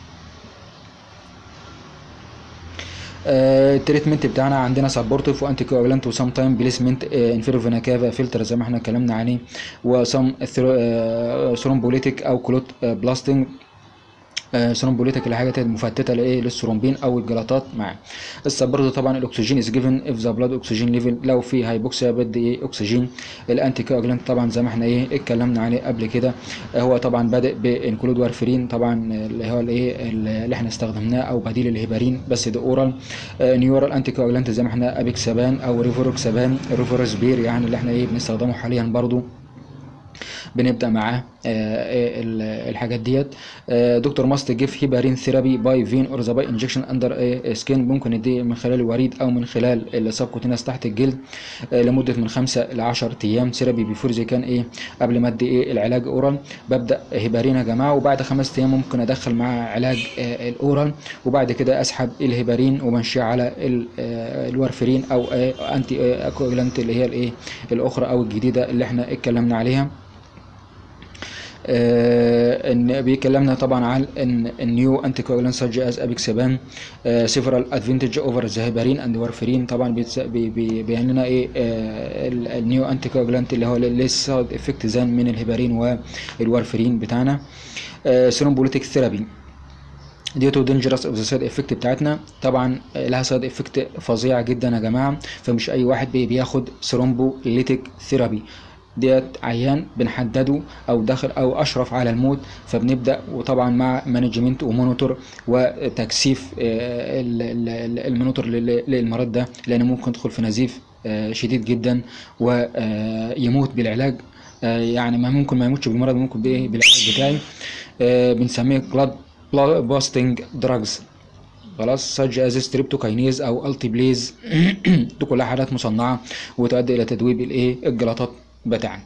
التريتمنت بتاعنا عندنا سبورتيف وانتي كواجلانت وسام تايم بليسمنت انفيرو فينا كافا فلتر زي ما احنا اتكلمنا عليه وسام ثرومبوليتيك او كلوت بلاستنج ثرومبوليتيك اللي حاجه مفتته لايه للثرومبين او الجلطات معاه السبورت طبعا الاكسجين از جيفن اف ذا بلاد اكسجين ليفل لو في هايبوكسيا بدي ايه اكسجين الانتي كواجلانت طبعا زي ما احنا ايه اتكلمنا عليه قبل كده آه، هو طبعا بادئ بانكلود وارفرين طبعا اللي هو الايه اللي احنا استخدمناه او بديل الهيبارين بس ده اورال آه، نيورال انتي كواجلانت زي ما احنا ابيكسابان او ريفوروكسابان ريفورسبير يعني اللي احنا ايه بنستخدمه حاليا برضو بنبدا معاه آه، ال- الحاجات ديت آه، دكتور ماست جيف هيبارين ثيرابي باي فين اور ذا باي انجكشن اندر سكين ممكن نديه من خلال الوريد او من خلال السبكوتينس تحت الجلد آه، لمده من 5 ل 10 ايام ثيرابي بيفور زي كان ايه قبل ما ادي ايه العلاج اورال ببدا هيبارين يا جماعه وبعد خمس ايام ممكن ادخل معاه علاج آه، الاورال وبعد كده اسحب الهيبارين ومشيه على ال- آه، الورفرين او آه، انتي آه، اكوجلانت اللي هي الايه الاخرى او الجديده اللي احنا اتكلمنا عليها آه، ان بيكلمنا طبعا عن ان النيو انتي كواجولانت سج از ابيكسابان سيفرال ادفانتج اوفر ذا هيبارين اند وارفرين طبعا بيتس- بي- بي- بيبين لنا ايه آه، ال- النيو انتي كواجولانت اللي هو ليس سايد افكت زان من الهيبارين والوارفرين بتاعنا سيرومبوليتيك ثيرابي ديو تو دينجرس اوف ذا سايد افكت بتاعتنا طبعا لها سايد افكت فظيعه جدا يا جماعه فمش اي واحد بي- بياخد سيرومبوليتيك ثيرابي ديت عيان بنحدده او داخل او اشرف على الموت فبنبدا وطبعا مع مانجمنت ومونيتور وتكثيف آه، ال- ال- ال- المونيتور لل- للمريض ده لان ممكن يدخل في نزيف آه، شديد جدا ويموت بالعلاج آه، يعني ما ممكن ما يموتش بالمرض ممكن بايه بالعلاج بتاعي آه، بنسميه بلاد باستنج دراجز خلاص سج از ستريبتوكاينيز او التيبليز دي كلها حالات مصنعه وتؤدي الى تدويب الايه الجلطات بتاعنا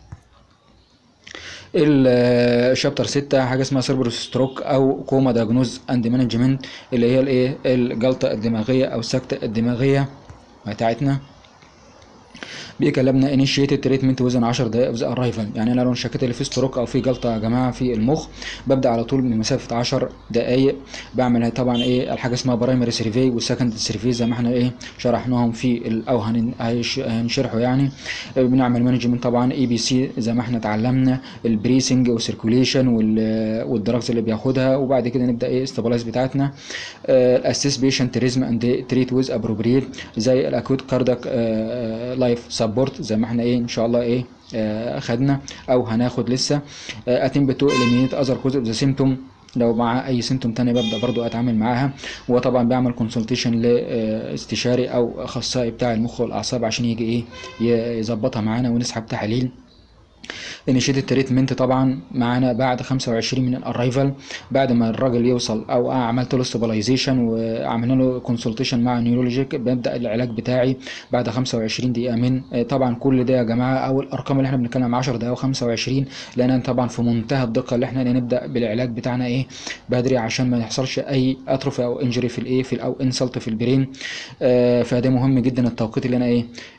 الشابتر 6 حاجه اسمها سيربروس ستروك او كوما دايجنوز اند مانجمنت اللي هي الايه الجلطه الدماغيه او السكته الدماغيه بتاعتنا بيكلمنا انيشيتد تريتمنت وزن 10 دقائق اوف ذا ارايفل يعني انا لو شكيت اللي في ستروك او في جلطه يا جماعه في المخ ببدا على طول من مسافه 10 دقائق بعمل طبعا ايه الحاجه اسمها برايمري سيرفي والسكند سيرفي زي ما احنا ايه شرحناهم في ال- او هن- هيش- هنشرحه يعني آه، بنعمل مانجمنت طبعا اي بي سي زي ما احنا اتعلمنا البريسنج والسيركوليشن والدراجز اللي بياخدها وبعد كده نبدا ايه استابلايز بتاعتنا الاسيس بيشنت ريزم اند تريت ويز ابروبريت زي الاكوت كاردك لايف سبورت زي ما احنا ايه ان شاء الله ايه آه، خدنا او هناخد لسه اتم تو اليمينيت اذر كوز اوف ذا سيمتوم لو مع اي سيمتوم تاني ببدا برضو اتعامل معاها وطبعا بعمل كونسلتيشن لاستشاري او اخصائي بتاع المخ والاعصاب عشان يجي ايه ي- يظبطها معانا ونسحب تحاليل انيشيتد تريتمنت طبعا معانا بعد 25 من الارايفل بعد ما الراجل يوصل او عملت له ستابلايزيشن وعملنا له كونسلتيشن مع نيورولوجيك ببدا العلاج بتاعي بعد 25 دقيقه من آه، طبعا كل ده يا جماعه او الارقام اللي احنا بنتكلم 10 دقائق و25 لان أنا طبعا في منتهى الدقه اللي احنا نبدا بالعلاج بتاعنا ايه بدري عشان ما يحصلش اي اتروفي او انجري في الايه في ال- او انسلت في البرين آه، فده مهم جدا التوقيت اللي انا ايه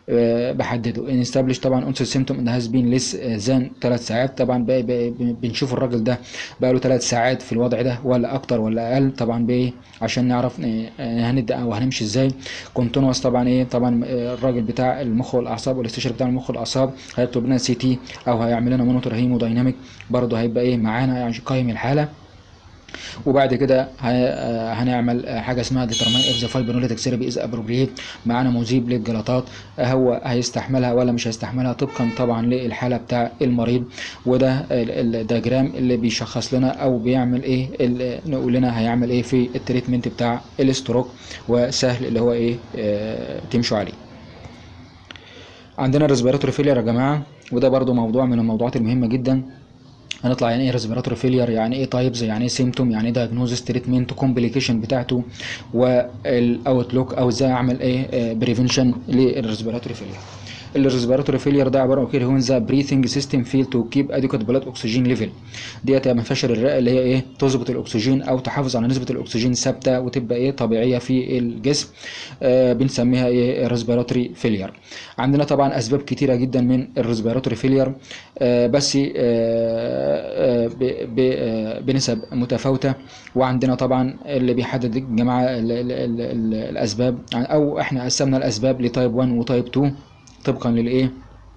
آه، بحدده ان استابليش طبعا اونست سيمتوم ان هاز بين ليس ذان ثلاث ساعات طبعا بقى بقى بنشوف الراجل ده بقى له ثلاث ساعات في الوضع ده ولا اكتر ولا اقل طبعا بايه عشان نعرف آه، آه، هنبدا او هنمشي ازاي كونتينوس طبعا ايه طبعا آه، الراجل بتاع المخ والاعصاب والاستشاري بتاع المخ والاعصاب هيطلب لنا سي تي او هيعمل لنا مونيتور هيمو دايناميك برضه هيبقى ايه معانا يعني قايم الحاله وبعد كده ه- آه، هنعمل آه، حاجه اسمها ديترماين اف ذا فايبرونيتك ثيرابي از ابروبريت معانا مذيب للجلطات آه، هو هيستحملها ولا مش هيستحملها طبقا طبعا للحاله بتاع المريض وده ال- الدياجرام اللي بيشخص لنا او بيعمل ايه ال- نقول لنا هيعمل ايه في التريتمنت بتاع الاستروك وسهل اللي هو ايه آه، تمشوا عليه عندنا الريسبيراتوري فيلير يا جماعه وده برضو موضوع من الموضوعات المهمه جدا هنطلع يعني ايه ريسبيراتوري فيلير يعني ايه تايبز يعني ايه سيمتوم يعني ايه دايجنوزس تريتمنت كومبليكيشن بتاعته والاوتلوك او ازاي اعمل ايه بريفنشن للريسبيراتوري فيلير الريسبيراتوري فيلير ده عباره عن كده هو ذا بريثنج سيستم فيل تو كيب اديكوت بلاد اكسجين ليفل ديت من فشل الرئه اللي هي ايه تظبط الاكسجين او تحافظ على نسبه الاكسجين ثابته وتبقى ايه طبيعيه في الجسم آه بنسميها ايه ريسبيراتوري فيلير عندنا طبعا اسباب كتيره جدا من الريسبيراتوري فيلير آه بس آه آه ب- ب- آه بنسب متفاوته وعندنا طبعا اللي بيحدد الجماعه ال- ال- ال- ال- الاسباب او احنا قسمنا الاسباب لتايب 1 وتايب 2 طبقا للايه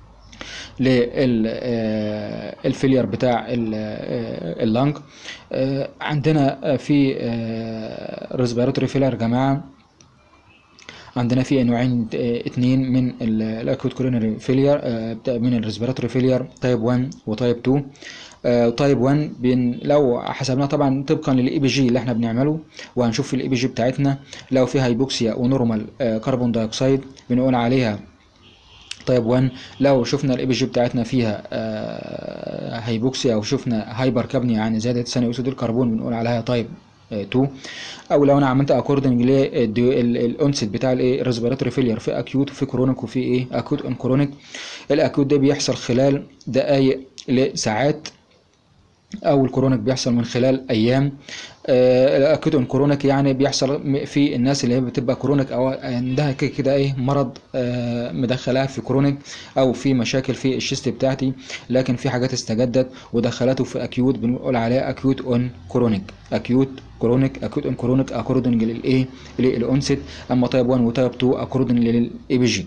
للفيلير بتاع ال- آه، اللنج آه، عندنا في ريسبيراتوري فيلير يا جماعه عندنا في نوعين آه، اتنين من الاكوت كورونري فيلير من الريسبيراتوري فيلير تايب 1 وتايب 2 آه، تايب 1 بين لو حسبناه طبعا طبقا للاي بي جي اللي احنا بنعمله وهنشوف في الاي بي جي بتاعتنا لو في هايبوكسيا ونورمال آه، كربون دايوكسيد بنقول عليها تايب 1 لو شفنا الاي بي جي بتاعتنا فيها آه، هايبوكسيا او شفنا هايبر كابنيا يعني زياده ثاني اكسيد الكربون بنقول عليها تايب 2 او لو انا عملت اكوردنج للانست بتاع الايه الريسبيراتوري فيلير في اكيوت وفي كرونيك وفي ايه اكيوت ان كرونيك الاكيوت ده بيحصل خلال دقائق لساعات او الكرونيك بيحصل من خلال ايام آه، الاكيوت ان كرونيك يعني بيحصل م- في الناس اللي هي بتبقى كرونيك او عندها كده كده ايه مرض آه، مدخلها في كرونيك او في مشاكل في الشيست بتاعتي لكن في حاجات استجدت ودخلته في اكيوت بنقول عليها اكيوت اون كرونيك اكيوت كرونيك اكيوت اون كرونيك اكوردنج للايه للانست اما تايب 1 وتايب 2 اكوردنج للاي بي جي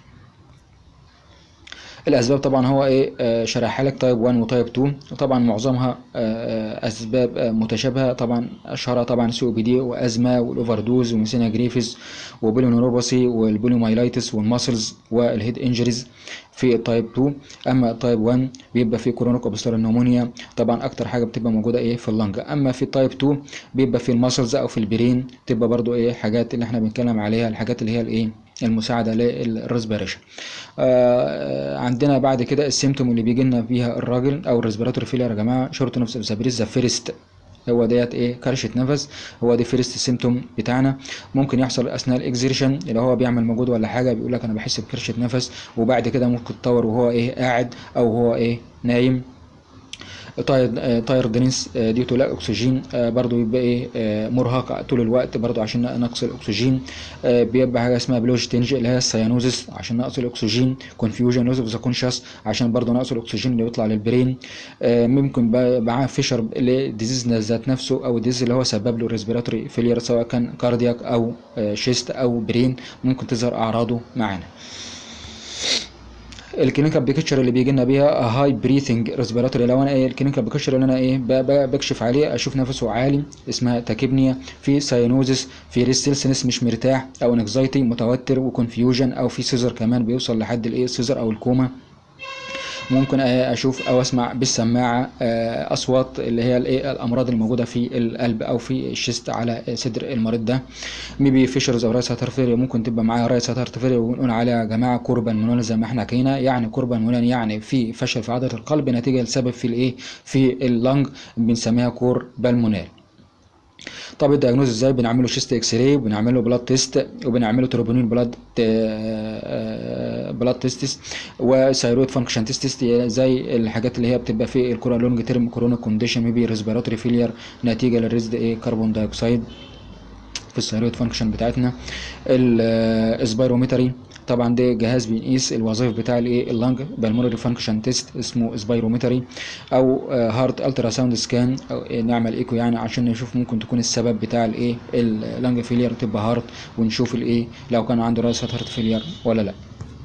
الاسباب طبعا هو ايه آه، شرحها لك تايب 1 وتايب 2 وطبعا معظمها آه، آه، اسباب آه، متشابهه طبعا اشهرها طبعا سي او بي دي وازمه والاوفر دوز وميسينا جريفيس وبوليونيروباثي والبوليومايلايتس والماسلز والهيد انجريز في التايب 2 اما التايب 1 بيبقى فيه كرونيك اوبسترال نمونيا طبعا اكتر حاجه بتبقى موجوده ايه في اللنج اما في التايب 2 بيبقى في الماسلز او في البرين تبقى برضو ايه حاجات اللي احنا بنتكلم عليها الحاجات اللي هي الايه المساعده للريسبيريشن آه عندنا بعد كده السيمتوم اللي بيجي لنا بيها الراجل او الريسبيراتوري فيلر يا جماعه شورت نفس سابريز ذا فيرست هو ديت ايه كرشه نفس هو دي فيرست سيمتوم بتاعنا ممكن يحصل اثناء الاكزيرشن اللي هو بيعمل مجهود ولا حاجه بيقول لك انا بحس بكرشه نفس وبعد كده ممكن تطور وهو ايه قاعد او هو ايه نايم تاير تاير درينس دي تو لا اكسجين آه، برضو يبقى ايه آه، مرهق طول الوقت برضو عشان نقص الاكسجين آه، بيبقى حاجه اسمها بلوج تنج اللي هي السيانوزس عشان نقص الاكسجين كونفيوجن لوز اوف ذا كونشس عشان برضو نقص الاكسجين اللي بيطلع للبرين آه، ممكن بقى معاه فيشر لديزيز ذات نفسه او الديزيز اللي هو سبب له ريسبيراتوري فيلير سواء كان كاردياك او شيست او برين ممكن تظهر اعراضه معانا الكلينيكال بيكتشر اللي بيجي لنا بيها هاي بريثنج ريسبيراتوري لو انا ايه الكلينيكال بيكتشر اللي انا ايه ب- ب- بكشف عليه اشوف نفسه عالي اسمها تاكيبنيا في ساينوزس في ريستلسنس مش مرتاح او انكزايتي متوتر وكونفيوجن او في سيزر كمان بيوصل لحد الايه السيزر او الكوما ممكن آه، اشوف او اسمع بالسماعه آه، اصوات اللي هي الايه الامراض الموجوده في القلب او في الشيست على صدر المريض ده ميبي فيشرز او رايس هاترفيريا ممكن تبقى معايا رايس هاترفيريا ونقول عليها يا جماعه كوربان منون زي ما احنا حكينا يعني كوربان منون يعني في فشل في عضله القلب نتيجه لسبب في الايه في اللنج بنسميها كور بالمونال طب الدياجنوز ازاي بنعمله شيست اكس راي وبنعمله بلاد تيست وبنعمله تروبونين بلاد بلاد تيستس وثايرويد فانكشن تيست زي الحاجات اللي هي بتبقى في الكوره لونج تيرم كورونا كونديشن ميبي ريسبيراتوري فيلير نتيجه للريزد ايه كربون دايوكسيد في الثيرويد فانكشن بتاعتنا السبيرومتري طبعا ده جهاز بيقيس الوظائف بتاع الايه اللنج بالمونري فانكشن تيست اسمه سبيرومتري او هارت الترا ساوند سكان او نعمل ايكو يعني عشان نشوف ممكن تكون السبب بتاع الايه اللنج فيلير تبقى هارت ونشوف الايه لو كان عنده راس هارت فيلير ولا لا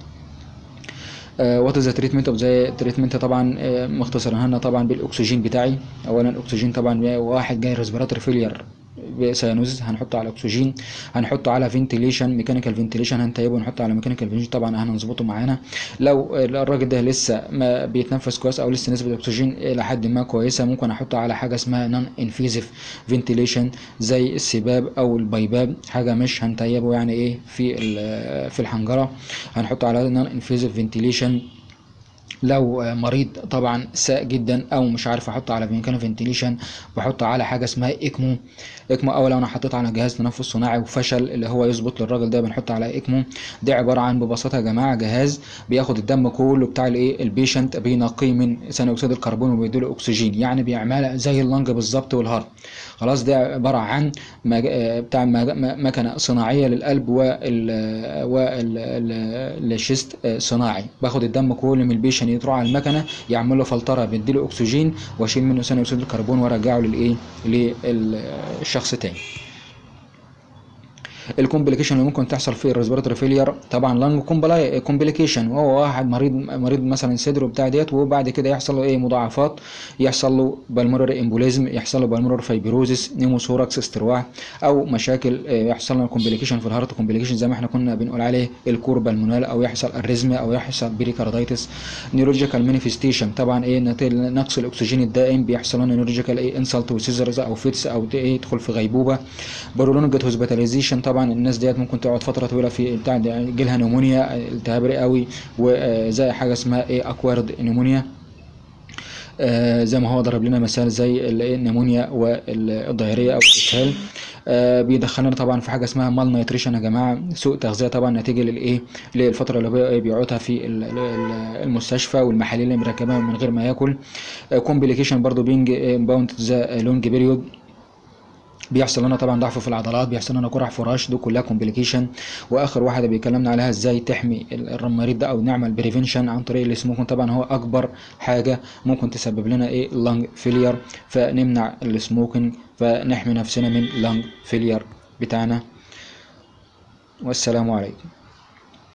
وات از تريتمنت اوف ذا تريتمنت طبعا آه، مختصرها لنا طبعا بالاكسجين بتاعي اولا الاكسجين طبعا واحد جاي ريسبيراتوري فيلير بسيانوزيس هنحطه على اكسجين هنحطه على فنتيليشن ميكانيكال فنتيليشن هنتيبه ونحطه على ميكانيكال فنتيليشن طبعا هنظبطه معانا لو الراجل ده لسه ما بيتنفس كويس او لسه نسبه الاكسجين الى حد ما كويسه ممكن احطه على حاجه اسمها نون انفيزيف فنتيليشن زي السباب او البيباب حاجه مش هنتيبه يعني ايه في ال- في الحنجره هنحطه على نون انفيزيف فنتيليشن لو آه، مريض طبعا ساء جدا او مش عارف احطه على ميكانو فنتيليشن بحطه على حاجه اسمها اكمو اكمو او لو انا حطيت على جهاز تنفس صناعي وفشل اللي هو يظبط للراجل ده بنحط على اكمو ده عباره عن ببساطه يا جماعه جهاز بياخد الدم كله بتاع الايه البيشنت بينقيه من ثاني اكسيد الكربون وبيديله اكسجين يعني بيعملها زي اللنج بالظبط والهارت خلاص ده عباره عن مج... آه، بتاع مج... م- مكنه صناعيه للقلب وال والشيست صناعي باخد الدم كله من البيشن يروح على المكنه يعمل له فلتره بيديله اكسجين واشيل منه ثاني اكسيد الكربون وارجعه للايه للشخص تاني الكومبليكيشن اللي ممكن تحصل في الريسبيراتوري فيلير طبعا لانج كومبليكيشن وهو واحد مريض مريض مثلا صدره بتاع ديت وبعد كده يحصل له ايه مضاعفات يحصل له بالمونري امبوليزم يحصل له بالمونري فايبروزيس نيموثوركس استرواح او مشاكل آه، يحصل له كومبليكيشن في الهارت كومبليكيشن زي ما احنا كنا بنقول عليه الكور بالمونال او يحصل اريزميا او يحصل بريكاردايتس نيورولوجيكال مانيفستيشن طبعا ايه نتيجه نقص الاكسجين الدائم بيحصل لنا نيورولوجيكال ايه انسلت وسيزرز او فيتس او ايه يدخل في غيبوبه برولونجت هوسبيتاليزيشن طبعا الناس ديت ممكن تقعد فتره طويله في بتاع ده، يجيلها نمونيا التهاب رئوي وزي حاجه اسمها ايه اكوارد نمونيا آه، زي ما هو ضرب لنا مثال زي ال- إيه النمونيا والضياريه او الاسهال آه، بيدخلنا طبعا في حاجه اسمها مال نيتريشن يا جماعه سوء تغذيه طبعا نتيجه للايه للفتره اللي هو بيقعدها في ال- ال- المستشفى والمحاليل اللي مركبها من غير ما ياكل كومبليكيشن برضو بينج باوند ذا لونج بيريود بيحصل لنا طبعا ضعف في العضلات بيحصل لنا قرح فراش دي كلها كومبليكيشن واخر واحده بيكلمنا عليها ازاي تحمي ال- المريض ده او نعمل بريفنشن عن طريق السموكن طبعا هو اكبر حاجه ممكن تسبب لنا ايه لانج فيلير فنمنع السموكينج فنحمي نفسنا من لانج فيلير بتاعنا والسلام عليكم